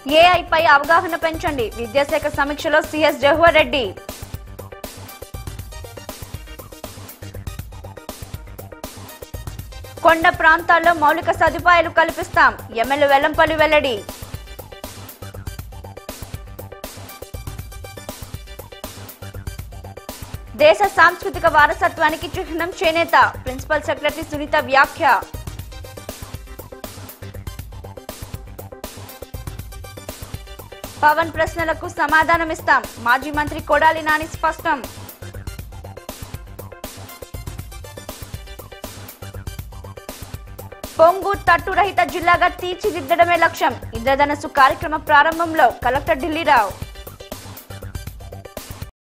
ఏఐపై అవగాహన పెంచండి విద్యాశాఖ సమీక్షలో సిఎస్ జవహర్ రెడ్డి కొండ ప్రాంతాల్లో మౌలిక సదుపాయాలు కల్పిస్తాం ఎమ్మెల్యే వెల్లంపల్లి వెల్లడి దేశ సాంస్కృతిక వారసత్వానికి చిహ్నం చేనేత ప్రిన్సిపల్ సెక్రటరీ సునీత వ్యాఖ్య పవన్ ప్రశ్నలకు సమాధానమిస్తాం మాజీ మంత్రి కొడాలి నాని స్పష్టం పొంగు తట్టురహిత జిల్లాగా తీర్చిదిద్దడమే లక్ష్యం ఇంద్రధనస్సు కార్యక్రమ ప్రారంభంలో కలెక్టర్ ఢిల్లీరావు